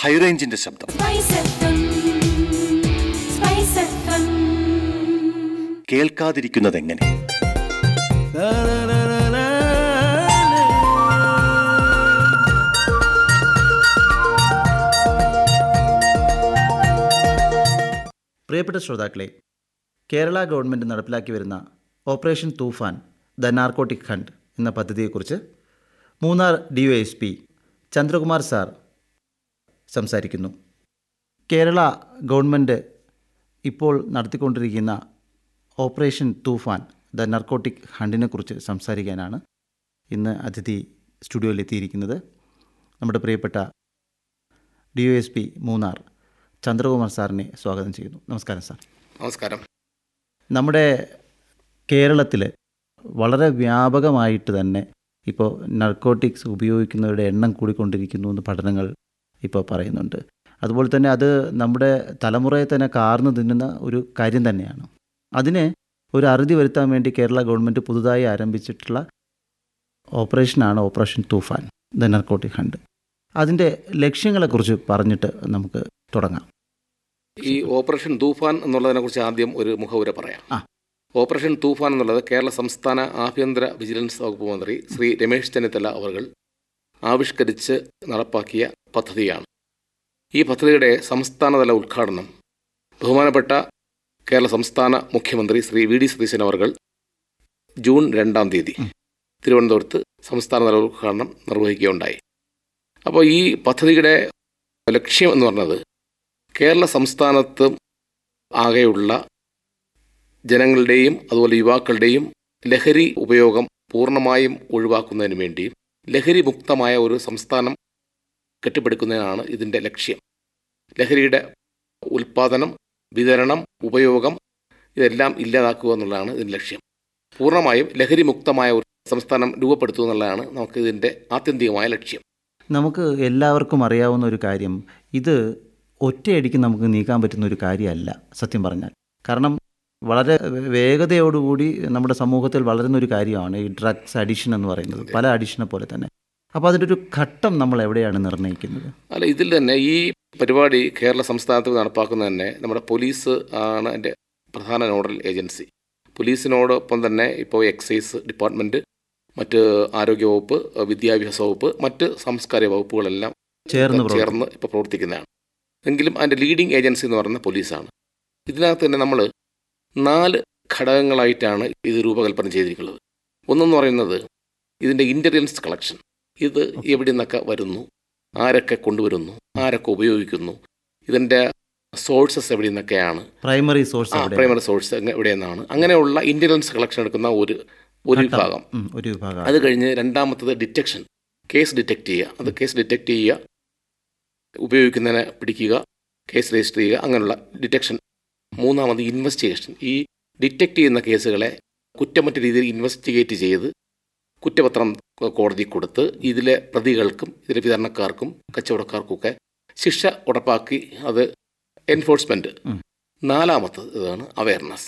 ഹൈറേഞ്ചിന്റെ ശബ്ദം Spice FM. Spice FM. കേൾക്കാതിരിക്കുന്നതെങ്ങനെ പ്രിയപ്പെട്ട ശ്രോതാക്കളെ കേരള ഗവൺമെൻറ് നടപ്പിലാക്കി വരുന്ന operation Toofan the narcotic hunt എന്ന പദ്ധതിയെക്കുറിച്ച് Munnar D Y S P Chandrakumar sir സംസാരിക്കുന്നു കേരള ഗവൺമെൻറ് ഇപ്പോൾ നടത്തിക്കൊണ്ടിരിക്കുന്ന ഓപ്പറേഷൻ തൂഫാൻ ദ നർക്കോട്ടിക് ഹണ്ടിനെക്കുറിച്ച് സംസാരിക്കാനാണ് ഇന്ന് അതിഥി സ്റ്റുഡിയോയിലെത്തിയിരിക്കുന്നത് നമ്മുടെ പ്രിയപ്പെട്ട D Y S P Munnar Chandrakumar സാറിനെ സ്വാഗതം ചെയ്യുന്നു നമസ്കാരം സാർ നമസ്കാരം നമ്മുടെ കേരളത്തിൽ വളരെ വ്യാപകമായിട്ട് തന്നെ ഇപ്പോൾ നർക്കോട്ടിക്സ് ഉപയോഗിക്കുന്നവരുടെ എണ്ണം കൂടിക്കൊണ്ടിരിക്കുന്നു എന്ന് പഠനങ്ങൾ ഇപ്പോൾ പറയുന്നുണ്ട് അതുപോലെ തന്നെ അത് നമ്മുടെ തലമുറയെ തന്നെ കാർന്നു തിന്നുന്ന ഒരു കാര്യം തന്നെയാണ് അതിന് ഒരു അറുതി വരുത്താൻ വേണ്ടി കേരള ഗവൺമെൻറ് പുതുതായി ആരംഭിച്ചിട്ടുള്ള ഓപ്പറേഷനാണ് operation Toofan the narcotic hunt അതിൻ്റെ ലക്ഷ്യങ്ങളെക്കുറിച്ച് പറഞ്ഞിട്ട് നമുക്ക് തുടങ്ങാം ഈ ഓപ്പറേഷൻ തൂഫാൻ എന്നുള്ളതിനെ കുറിച്ച് ആദ്യം ഒരു മുഖവുര പറയാം ആ. ഓപ്പറേഷൻ തൂഫാൻ എന്നുള്ളത് കേരള സംസ്ഥാന ആഭ്യന്തര വിജിലൻസ് വകുപ്പ് മന്ത്രി ശ്രീ രമേശ് ചെന്നിത്തല അവർ ആവിഷ്കരിച്ച് നടപ്പാക്കിയ പദ്ധതിയാണ് ഈ പദ്ധതിയുടെ സംസ്ഥാനതല ഉദ്ഘാടനം ബഹുമാനപ്പെട്ട കേരള സംസ്ഥാന മുഖ്യമന്ത്രി ശ്രീ വി ഡി സതീശൻ അവർ ജൂൺ രണ്ടാം തീയതി തിരുവനന്തപുരത്ത് സംസ്ഥാനതല ഉദ്ഘാടനം നിർവഹിക്കുകയുണ്ടായി അപ്പോൾ ഈ പദ്ധതിയുടെ ലക്ഷ്യം എന്ന് പറഞ്ഞത് കേരള സംസ്ഥാനത്ത് ആകെയുള്ള ജനങ്ങളുടെയും അതുപോലെ യുവാക്കളുടെയും ലഹരി ഉപയോഗം പൂർണ്ണമായും ഒഴിവാക്കുന്നതിന് വേണ്ടിയും ലഹരി മുക്തമായ ഒരു സംസ്ഥാനം കെട്ടിപ്പടുക്കുന്നതിനാണ് ഇതിൻ്റെ ലക്ഷ്യം ലഹരിയുടെ ഉൽപ്പാദനം വിതരണം ഉപയോഗം ഇതെല്ലാം ഇല്ലാതാക്കുക എന്നുള്ളതാണ് ഇതിൻ്റെ ലക്ഷ്യം പൂർണ്ണമായും ലഹരി മുക്തമായ ഒരു സംസ്ഥാനം രൂപപ്പെടുത്തുക എന്നുള്ളതാണ് നമുക്ക് ഇതിൻ്റെ ആത്യന്തികമായ ലക്ഷ്യം നമുക്ക് എല്ലാവർക്കും അറിയാവുന്ന ഒരു കാര്യം ഇത് ഒറ്റയടിക്ക് നമുക്ക് നീക്കാൻ പറ്റുന്ന ഒരു കാര്യമല്ല സത്യം പറഞ്ഞാൽ കാരണം വളരെ വേഗതയോടുകൂടി നമ്മുടെ സമൂഹത്തിൽ വളരുന്ന ഒരു കാര്യമാണ് ഈ ഡ്രഗ്സ് അഡിഷൻ എന്ന് പറയുന്നത് പല അഡിഷനെ പോലെ തന്നെ അപ്പോൾ അതിൻ്റെ ഒരു ഘട്ടം നമ്മൾ എവിടെയാണ് നിർണ്ണയിക്കുന്നത് അല്ല ഇതിൽ തന്നെ ഈ പരിപാടി കേരള സംസ്ഥാനത്ത് നടപ്പാക്കുന്ന തന്നെ നമ്മുടെ പോലീസ് ആണ് അതിൻ്റെ പ്രധാന നോഡൽ ഏജൻസി പോലീസിനോടൊപ്പം തന്നെ ഇപ്പോൾ എക്സൈസ് ഡിപ്പാർട്ട്മെൻറ്റ് മറ്റ് ആരോഗ്യവകുപ്പ് വിദ്യാഭ്യാസ വകുപ്പ് മറ്റ് സാംസ്കാരിക വകുപ്പുകളെല്ലാം ചേർന്ന് പ്രവർത്തിക്കും. ചേർന്ന് ഇപ്പോൾ പ്രവർത്തിക്കുന്നതാണ് എങ്കിലും അതിൻ്റെ ലീഡിംഗ് ഏജൻസി എന്ന് പറയുന്നത് പോലീസാണ് ഇതിനകത്ത് തന്നെ നമ്മൾ നാല് ഘടകങ്ങളായിട്ടാണ് ഇത് രൂപകൽപ്പന ചെയ്തിരിക്കുന്നത് ഒന്നെന്ന് പറയുന്നത് ഇതിൻ്റെ ഇൻ്റലിജൻസ് കളക്ഷൻ ഇത് എവിടെ നിന്നൊക്കെ വരുന്നു ആരൊക്കെ കൊണ്ടുവരുന്നു ആരൊക്കെ ഉപയോഗിക്കുന്നു ഇതിൻ്റെ സോഴ്സസ് എവിടെ നിന്നൊക്കെയാണ് പ്രൈമറി സോഴ്സ് എവിടെ പ്രൈമറി സോഴ്സ് എവിടെ നിന്നാണ് അങ്ങനെയുള്ള ഇൻ്റലിജൻസ് കളക്ഷൻ എടുക്കുന്ന ഒരു ഒരു വിഭാഗം ഉം, ഒരു വിഭാഗം അത് കഴിഞ്ഞ് രണ്ടാമത്തത് ഡിറ്റക്ഷൻ കേസ് ഡിറ്റക്ട് ചെയ്യുക അത് കേസ് ഡിറ്റക്ട് ചെയ്യുക ഉപയോഗിക്കുന്നതിനെ പിടിക്കുക കേസ് രജിസ്റ്റർ ചെയ്യുക അങ്ങനെയുള്ള ഡിറ്റക്ഷൻ മൂന്നാമത് ഇൻവെസ്റ്റിഗേഷൻ ഈ ഡിറ്റക്ട് ചെയ്യുന്ന കേസുകളെ കുറ്റമറ്റ രീതിയിൽ ഇൻവെസ്റ്റിഗേറ്റ് ചെയ്ത് കുറ്റപത്രം കോടതി കൊടുത്ത് ഇതിലെ പ്രതികൾക്കും ഇതിലെ വിതരണക്കാർക്കും കച്ചവടക്കാർക്കൊക്കെ ശിക്ഷ ഉറപ്പാക്കി അത് എൻഫോഴ്സ്മെൻറ്റ് ഉം. നാലാമത്തത് ഇതാണ് അവയർനെസ്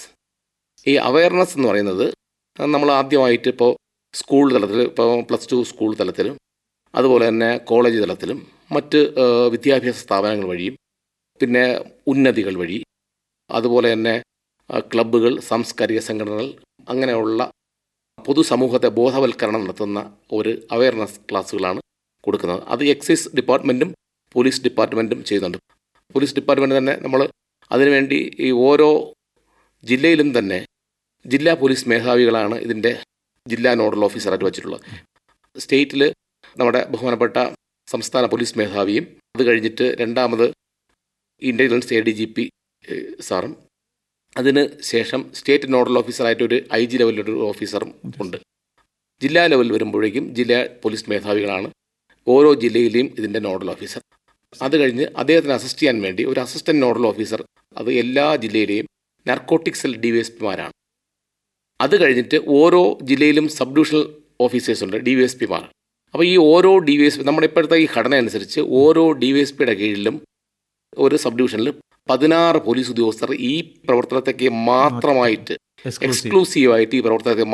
ഈ അവയർനെസ് എന്ന് പറയുന്നത് നമ്മൾ ആദ്യമായിട്ട് ഇപ്പോൾ സ്കൂൾ തലത്തിൽ ഇപ്പോൾ പ്ലസ് ടു സ്കൂൾ തലത്തിലും അതുപോലെ തന്നെ കോളേജ് തലത്തിലും മറ്റ് ആ, വിദ്യാഭ്യാസ സ്ഥാപനങ്ങൾ വഴിയും പിന്നെ ഉന്നതികൾ വഴി അതുപോലെ തന്നെ ആ, ക്ലബ്ബുകൾ സാംസ്കാരിക സംഘടനകൾ അങ്ങനെയുള്ള പൊതുസമൂഹത്തെ ബോധവൽക്കരണം നടത്തുന്ന ഒരു അവയർനെസ് ക്ലാസ്സുകളാണ് കൊടുക്കുന്നത് അത് എക്സൈസ് ഡിപ്പാർട്ട്മെൻറ്റും പോലീസ് ഡിപ്പാർട്ട്മെൻറ്റും ചെയ്യുന്നുണ്ട് പോലീസ് ഡിപ്പാർട്ട്മെൻറ്റ് തന്നെ നമ്മൾ അതിനുവേണ്ടി ഈ ഓരോ ജില്ലയിലും തന്നെ ജില്ലാ പോലീസ് മേധാവികളാണ് ഇതിൻ്റെ ജില്ലാ നോഡൽ ഓഫീസറായിട്ട് വച്ചിട്ടുള്ളത് സ്റ്റേറ്റിൽ നമ്മുടെ ബഹുമാനപ്പെട്ട സംസ്ഥാന പോലീസ് മേധാവിയും അത് കഴിഞ്ഞിട്ട് രണ്ടാമത് intelligence A D G P സാറും അതിന് ശേഷം സ്റ്റേറ്റ് നോഡൽ ഓഫീസറായിട്ട് ഒരു ഐ ജി ലെവലിലൊരു ഓഫീസറും ഉണ്ട് ജില്ലാ ലെവൽ വരുമ്പോഴേക്കും ജില്ലാ പോലീസ് മേധാവികളാണ് ഓരോ ജില്ലയിലെയും ഇതിൻ്റെ നോഡൽ ഓഫീസർ അത് കഴിഞ്ഞ് അദ്ദേഹത്തിന് അസിസ്റ്റ് ചെയ്യാൻ വേണ്ടി ഒരു അസിസ്റ്റന്റ് നോഡൽ ഓഫീസർ അത് എല്ലാ ജില്ലയിലെയും narcotic cell D Y S പിമാരാണ് അത് കഴിഞ്ഞിട്ട് ഓരോ ജില്ലയിലും സബ് ഡിവിഷണൽ ഓഫീസേഴ്സ് ഉണ്ട് ഡി വി എസ് പിമാർ അപ്പോൾ ഈ ഓരോ ഡി വി എസ് പി നമ്മുടെ ഇപ്പോഴത്തെ ഈ ഘടന അനുസരിച്ച് ഓരോ ഡി വി എസ് പിയുടെ കീഴിലും ഒരു സബ് ഡിവിഷനിൽ പതിനാറ് പോലീസ് ഉദ്യോഗസ്ഥർ ഈ പ്രവർത്തനത്തേക്ക് മാത്രമായിട്ട് എക്സ്ക്ലൂസീവ് എക്സ്ക്ലൂസീവായിട്ട് ഈ പ്രവർത്തനത്തെ